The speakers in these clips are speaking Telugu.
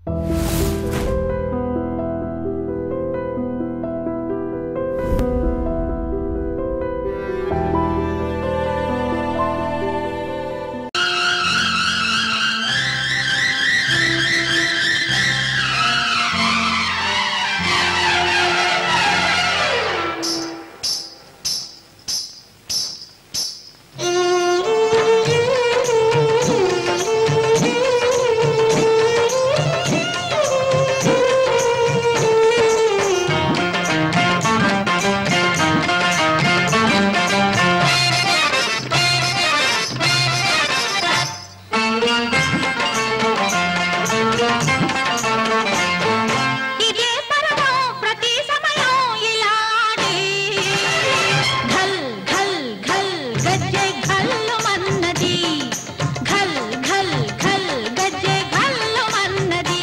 ఇదే పరమం ప్రతి సమయం ఇలాడే ఘల్ ఘల్ ఘల్ గజ్జె ఘల్లు మన్నది ఘల్ ఘల్ ఘల్ గజ్జె ఘల్లు మన్నది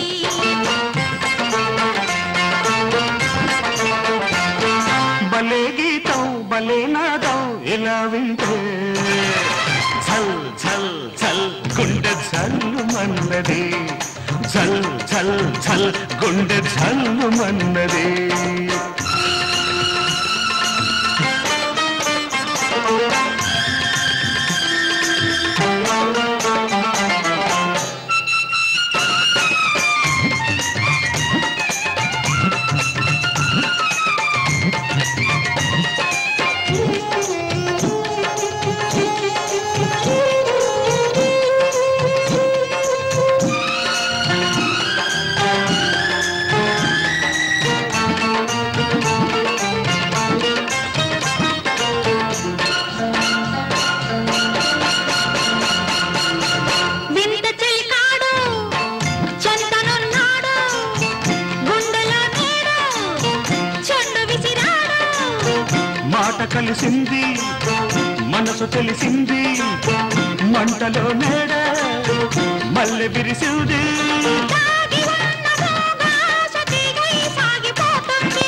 భలే గీతం భలే నాదం ఇలా వింటే ఛల్ ఛల్ ఛల్ గుండె ఛల్లు మన్నది ఛల్ ఛల్ ఛల్ గుండె ఛల్లు మన్నది వింత చెలికాడు చెంతనున్నాడు గుండెలో నీడు చెండు విసిరాడు మాట కలిసింది మనసు తెలిసింది మంటలో నేడ మల్లె విరిసింది దాగి ఉన్న భోగాశ తీగై సాగిపోతుంది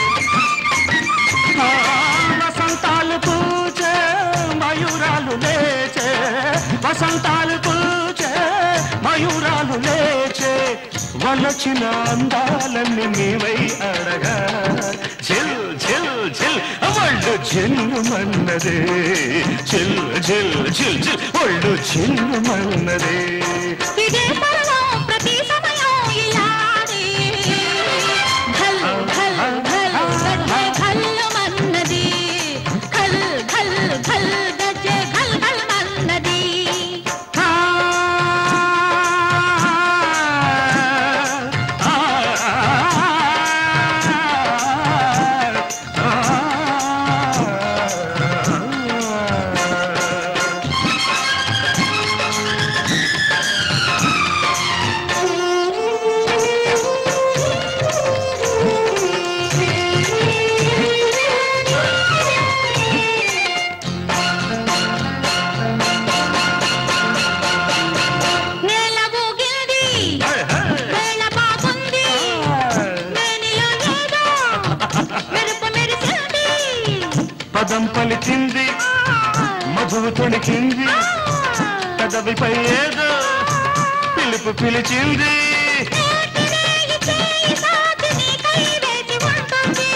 ఆ, వసంతాలు పూచే మయూరాలు లేచే వసంతాలు పూచే మయూరాలు లేచే వలచిన అందాలన్నీ నీవై అడగా చిల్ చిల్ చిల్ ఒళ్ళు చిల్లు మన్నదే చిల్ చిల్ చిల్ చిల్ ఒళ్ళు చిల్లు మన్నదే ఇదే పర్వం ప్రతి సమయం ఇలానే ఘల్ ఘల్ ఘల్ గజ్జె ఘల్లు మన్నది ఘల్ ఘల్ ఘల్ గజ్జె ఘల్ ఘల్ మన్నది ఆ, ఆ, ఆ, ఆ. నేల ఊగింది వేళ బాగుంది మేనిలో ఏదో మెరుపు మెరిసింది పదం పలికింది మధువు తొణికింది పెదవిపై ఏదో పిలుపు పిలిచింది నేటినేయి చేయి సాటి నీకై వేచి ఉంటుంది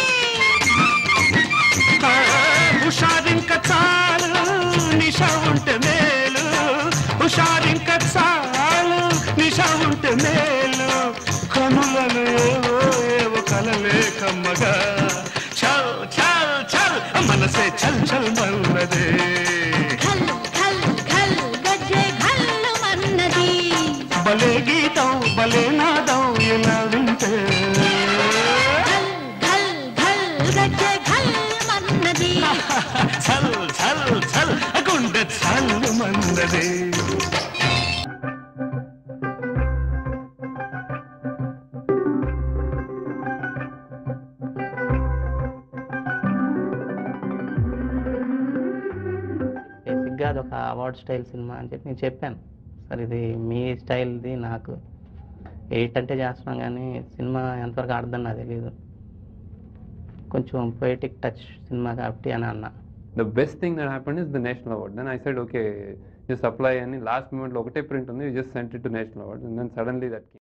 ఆ, హుషారింక చాలు నిష ఉంటే మేలు హుషారింక చాలు నిష ఉంటే మేలు కనులను ఏవో ఏవో కలలే కమ్మగా చల్ చల్ చల్ మనసే చల్ చల్ మన్నదే ఘల్ ఘల్ ఘల్ గజ్జె ఘల్లు మన్నది భలే గీతం భలే నాదం ఇలా వింటే ఘల్ ఘల్ ఘల్ గజ్జె ఘల్ మన్నది చల్ చల్ చల్ గుండె చల్లు మన్నదే బేసిక్గా అది ఒక అవార్డ్ స్టైల్ సినిమా అని చెప్పి నేను చెప్పాను సార్ ఇది మీ స్టైల్ది నాకు ఎయిట్ అంటే చేస్తున్నాం కానీ సినిమా ఎంతవరకు ఆడదని నాకు తెలియదు కొంచెం పొయిటిక్ టచ్ సినిమా కాబట్టి అని అన్నా the best thing that happened is the national award. Then I said, okay, just apply. And last moment, ఒకటే print ఉంది, you just sent it to national award. And then suddenly that came.